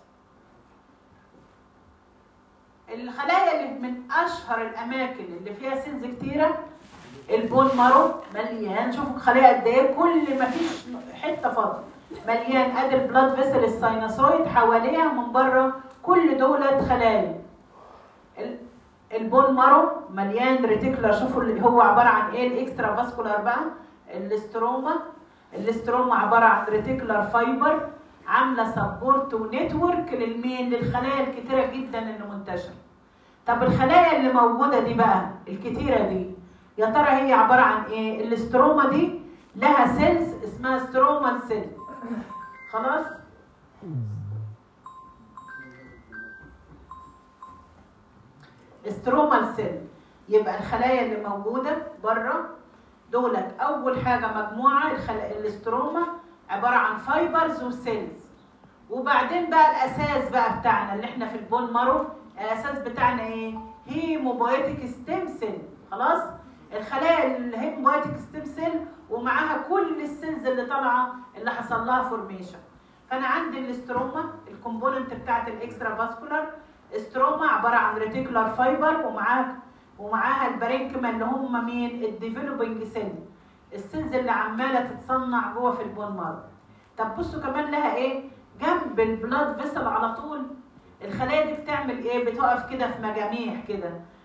الخلايا اللي من اشهر الاماكن اللي فيها سيلز كتيره البون مارو مليان شوفوا الخلايا قد ايه كل ما فيش حته فاضيه مليان ادي البلاد فيسل الساينوسويد حواليها من بره كل دولت خلايا ال- البون مارو مليان ريتيكولار شوفوا اللي هو عباره عن ايه الاكسترا فاسكولار بقى الاستروما الاستروما عباره عن ريتيكولار فايبر عامله سبورت ونتورك للمين للخلايا الكتيره جدا اللي منتشره طب الخلايا اللي موجوده دي بقى الكتيره دي يا ترى هي عباره عن ايه الاستروما دي لها سيلز اسمها سترومال سيل خلاص سترومال سيل يبقى الخلايا اللي موجوده بره دولت اول حاجه مجموعه الخلا... الاستروما عباره عن فايبرز وسيلز وبعدين بقى الاساس بقى بتاعنا اللي احنا في البون مارو الاساس بتاعنا ايه هيموبويتيك ستيم سيل خلاص الخلايا الهيموبويتيك ستيم سيل ومعاها كل السيلز اللي طالعه اللي حصل لها فورميشن فانا عندي الاستروما الكومبوننت بتاعت الاكسترا فاسكولار استروما عباره عن ريتيكولار فايبر ومعاها ومعاها البارينكما اللي هم مين الديفلوبينج سيل السيلز اللي عماله تتصنع جوه في البون مارو طب بصوا كمان لها ايه جنب البلاد فيسل على طول الخلايا دي بتعمل ايه بتقف كده في مجاميع كده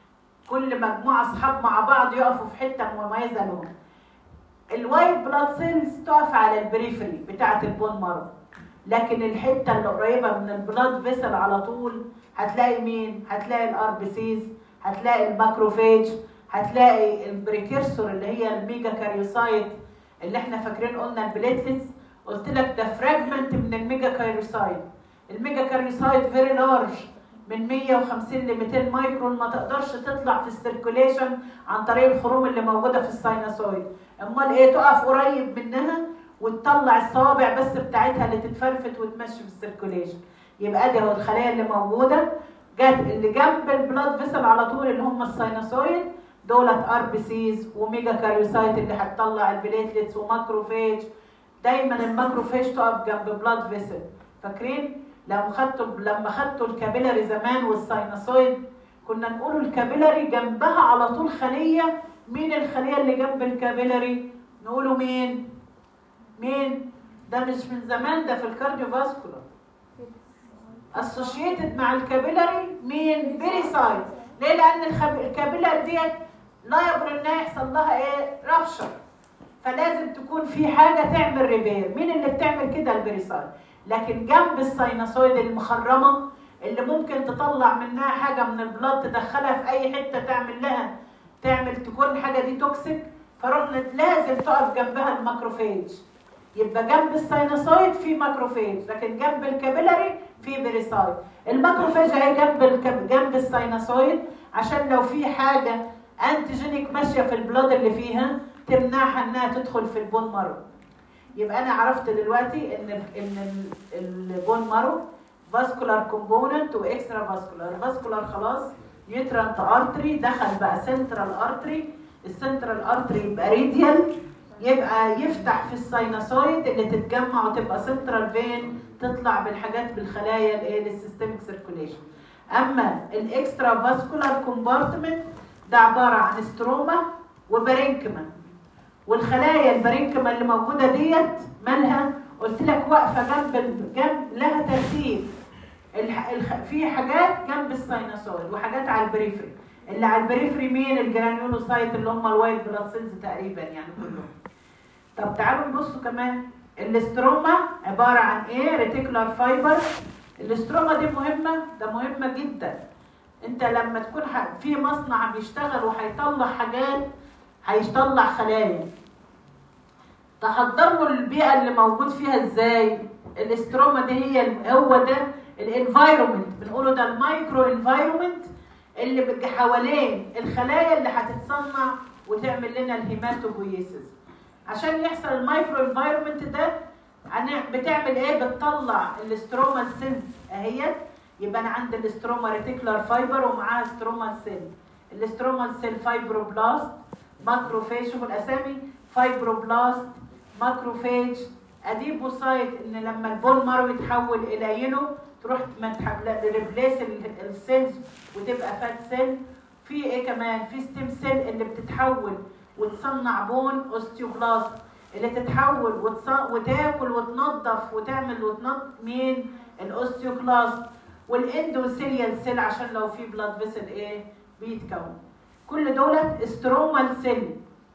كل مجموعه اصحاب مع بعض يقفوا في حته مميزه لهم الوايت بلاد سيلز تقف على البريفري بتاعه البون مارو لكن الحته اللي قريبه من البلاد فيسل على طول هتلاقي مين هتلاقي الار بي سيز هتلاقي الماكروفيج هتلاقي البريكيرسور اللي هي الميجا كاريوسايت اللي احنا فاكرين قلنا البليتلتس قلت لك ده فراجمنت من الميجا كاريوسايت الميجا كاريوسايت فيري لارج من 150 ل 200 مايكرون ما تقدرش تطلع في السيركوليشن عن طريق الخروم اللي موجوده في الساينوسويد امال ايه تقف قريب منها وتطلع الصوابع بس بتاعتها اللي تتفرفت وتمشي في السيركوليشن يبقى دي هو الخلايا اللي موجوده جت اللي جنب البلاد فيسل على طول اللي هم الساينوسويد دولت ار بي سيز وميجا كاريوسايت اللي هتطلع البليتلتس وماكروفيج دايما الماكروفيج تقف جنب بلاد فيسل فاكرين لما خدتوا لما خدتوا الكابيلاري زمان والساينوسويد كنا نقول الكابيلاري جنبها على طول خليه مين الخليه اللي جنب الكابيلاري نقوله مين مين ده مش من زمان ده في الكارديو فاسكولار اسوشيتد مع الكابيلاري مين بيريسايت ليه لان الخب... الكابيلاري ديت لايبل انها يحصل لها ايه رابشر فلازم تكون في حاجه تعمل ريبير مين اللي بتعمل كده البيريسايت لكن جنب الساينوسويد المخرمه اللي ممكن تطلع منها حاجه من البلاد تدخلها في اي حته تعمل لها تعمل تكون الحاجه دي توكسيك فرحنا لازم تقف جنبها الماكروفيج يبقى جنب الساينوسويد في ماكروفيج لكن جنب الكابيلاري في بيريسايد الماكروفيج اهي جنب الكب... جنب الساينوسويد عشان لو في حاجه انتيجينيك ماشيه في البلاد اللي فيها تمنعها انها تدخل في البون مارو يبقى انا عرفت دلوقتي ان ان البون مارو فاسكولار كومبوننت واكسترا فاسكولار فاسكولار خلاص نيوترانت ارتري دخل بقى سنترال ارتري السنترال ارتري يبقى ريديال يبقى يفتح في الساينوسويد اللي تتجمع وتبقى سنترال فين تطلع بالحاجات بالخلايا الايه للسيستميك سيركوليشن اما الاكسترا فاسكولار كومبارتمنت ده عباره عن ستروما وبارينكما والخلايا البارينكما اللي موجوده ديت مالها قلت لك واقفه جنب جنب لها ترتيب الح... الح... في حاجات جنب الساينوسويد وحاجات على البريفري اللي على البريفري مين الجرانيولوسايت اللي هم الوايت بلاد سيلز تقريبا يعني كلهم طب تعالوا نبصوا كمان الاستروما عباره عن ايه ريتيكولار فايبر الاستروما دي مهمه ده مهمه جدا انت لما تكون في مصنع بيشتغل وهيطلع حاجات هيطلع خلايا تحضر له البيئه اللي موجود فيها ازاي الاستروما دي هي هو ده الانفايرومنت بنقوله ده المايكرو انفايرومنت اللي بيبقى حوالين الخلايا اللي هتتصنع وتعمل لنا الهيماتوبويسيس عشان يحصل المايكرو انفايرومنت ده بتعمل ايه بتطلع الاستروما سيلز اهيت يبقى انا عندي الاستروما ريتيكولار فايبر ومعاها ستروما سيل الاستروما سيل فايبروبلاست ماكروفيج شوفوا الاسامي فايبروبلاست ماكروفيج اديبوسايت ان لما البون مارو يتحول الى يلو تروح ريبليس السيلز وتبقى فات سيل في ايه كمان في ستيم سيل اللي بتتحول وتصنع بون اوستيوبلاست اللي تتحول وتص... وتاكل وتنظف وتعمل وتنظف مين الاوستيوكلاست والاندوثيليال سيل عشان لو في بلاد فيسل ايه بيتكون كل دولت استرومال سيل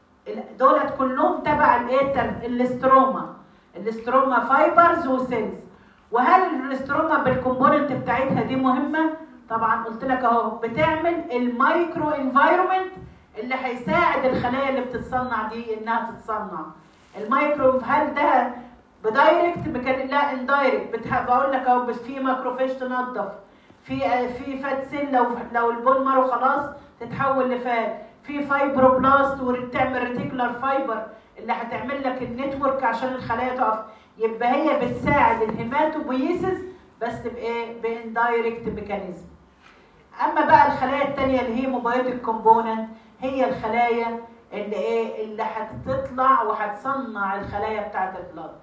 دولت كلهم تبع الايه الاستروما الاستروما فايبرز وسيلز وهل الاستروما بالكومبوننت بتاعتها دي مهمه طبعا قلت لك اهو بتعمل المايكرو انفايرومنت اللي هيساعد الخلايا اللي بتتصنع دي انها تتصنع المايكرو هل ده بدايركت مكان لا اندايركت بقول لك اهو في ماكروفيج تنظف في في فات سيل لو لو البون مارو خلاص تتحول لفات في فايبروبلاست وتعمل ريتيكولار فايبر اللي هتعمل لك النتورك عشان الخلايا تقف يبقى هي بتساعد الهيماتوبويسيس بس بايه باندايركت ميكانيزم اما بقى الخلايا الثانيه اللي هي موبايوتيك كومبوننت هي الخلايا اللي ايه اللي هتطلع وهتصنع الخلايا بتاعه البلاد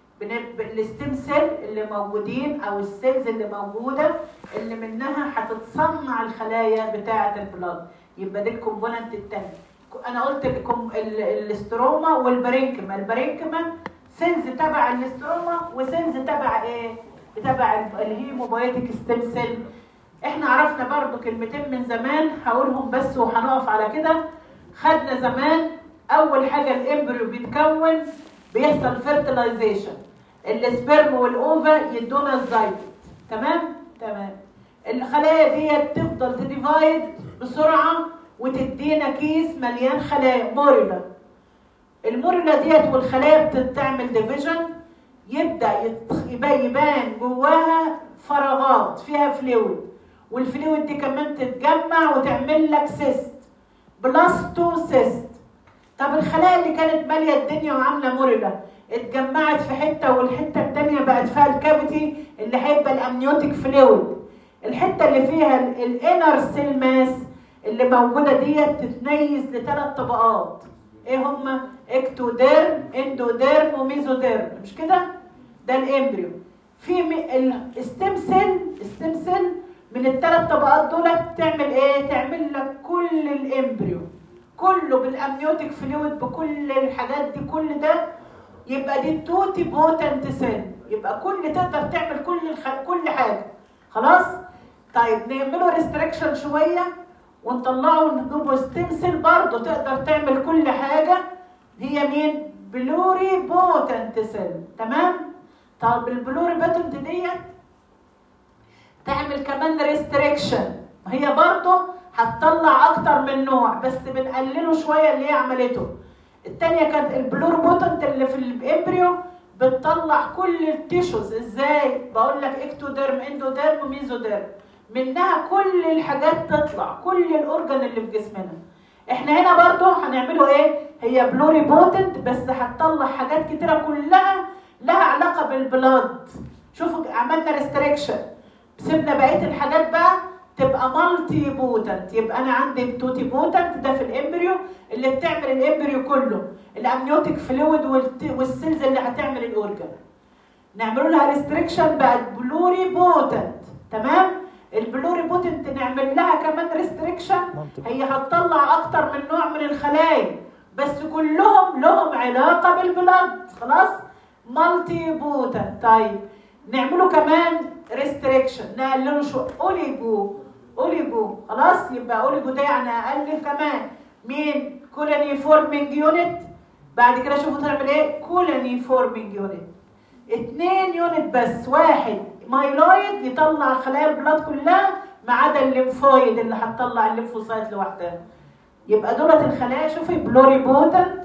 الستيم سيل اللي موجودين او السيلز اللي موجوده اللي منها هتتصنع الخلايا بتاعه البلاد يبقى دي الكومبوننت الثاني انا قلت الاستروما والبرينكما البرينكما سيلز تبع الاستروما وسيلز تبع ايه تبع الهيموبايوتيك ستيم سيل احنا عرفنا برضو كلمتين من زمان هقولهم بس وهنقف على كده خدنا زمان اول حاجه الامبريو بيتكون بيحصل فيرتلايزيشن السبرم والاوفا يدونا الزايت تمام تمام الخلايا ديت تفضل تديفايد بسرعه وتدينا كيس مليان خلايا موريلا الموريلا ديت والخلايا بتعمل ديفيجن يبدا يت- يبقى- يبان جواها فراغات فيها فلويد والفلويد دي كمان تتجمع وتعمل لك سيست بلاستوسيست طب الخلايا اللي كانت ماليه الدنيا وعامله موريلا اتجمعت في حته والحته التانيه بقت فيها الكافيتي اللي هيبقى الامنيوتيك فلويد الحته اللي فيها الانر سيل ماس اللي موجوده ديت تتميز لثلاث طبقات ايه هما اكتوديرم اندوديرم وميزوديرم مش كده ده الامبريو في الستيم سيل ستيم سيل من الثلاث طبقات دول تعمل ايه تعمل لك كل الامبريو كله بالامنيوتيك فلويد بكل الحاجات دي كل ده يبقى دي توتي بوتنت سيل يبقى كل تقدر تعمل كل الخ... كل حاجه خلاص طيب نعمله ريستريكشن شويه ونطلعه ونجيبه ستيم سيل برضه تقدر تعمل كل حاجه هي مين بلوري بوتنت سيل تمام طب البلوري بوتنت ديت تعمل كمان ريستريكشن هي برضه هتطلع اكتر من نوع بس بنقلله شويه اللي هي عملته التانية كانت البلور بوتنت اللي في الامبريو بتطلع كل التيشوز ازاي بقول لك اكتوديرم اندوديرم وميزوديرم منها كل الحاجات تطلع كل الاورجن اللي في جسمنا احنا هنا برضو هنعمله ايه هي بلوري بوتنت بس هتطلع حاجات كتيره كلها لها علاقه بالبلاد شوفوا عملنا ريستريكشن سيبنا بقيه الحاجات بقى تبقى مالتي بوتنت يبقى انا عندي توتي بوتنت ده في الامبريو اللي بتعمل الامبريو كله الامنيوتيك فلويد والسيلز اللي هتعمل الاورجن نعملوا لها ريستريكشن بقت بلوري بوتنت تمام البلوري بوتنت نعمل لها كمان ريستريكشن هي هتطلع اكتر من نوع من الخلايا بس كلهم لهم علاقه بالبلد خلاص مالتي بوتنت طيب نعمله كمان ريستريكشن نقلله شو اوليجو اوليجو خلاص يبقى اوليجو ده يعني اقل كمان مين كولوني فورمينج يونت بعد كده شوفوا تعمل ايه كولوني فورمينج يونت اتنين يونت بس واحد مايلويد يطلع خلايا البلاد كلها ما عدا الليمفويد اللي هتطلع الليمفوسايت لوحدها يبقى دولت الخلايا شوفي بلوري بوتنت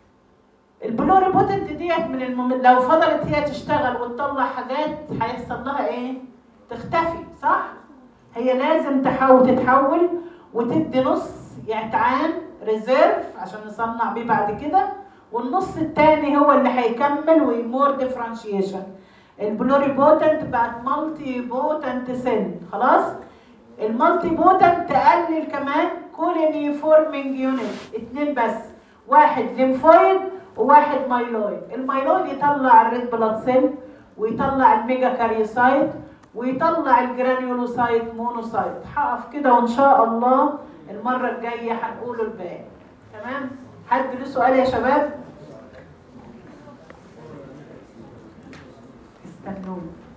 البلوري بوتنت ديت من المم... لو فضلت هي تشتغل وتطلع حاجات هيحصل لها ايه؟ تختفي صح؟ هي لازم تحاول تتحول وتدي نص يتعان ريزيرف عشان نصنع بيه بعد كده والنص التاني هو اللي هيكمل ويمور ديفرنشيشن البلوري بوتنت بقت مالتي بوتنت سيل خلاص المالتي بوتنت تقلل كمان كوليني فورمينج يونت اتنين بس واحد ليمفويد وواحد مايلويد المايلويد يطلع الريد بلاد سيل ويطلع الميجا كاريوسايت ويطلع الجرانيولوسايت مونوسايت هقف كده وان شاء الله المره الجايه هنقول الباقي تمام حد له سؤال يا شباب استنوني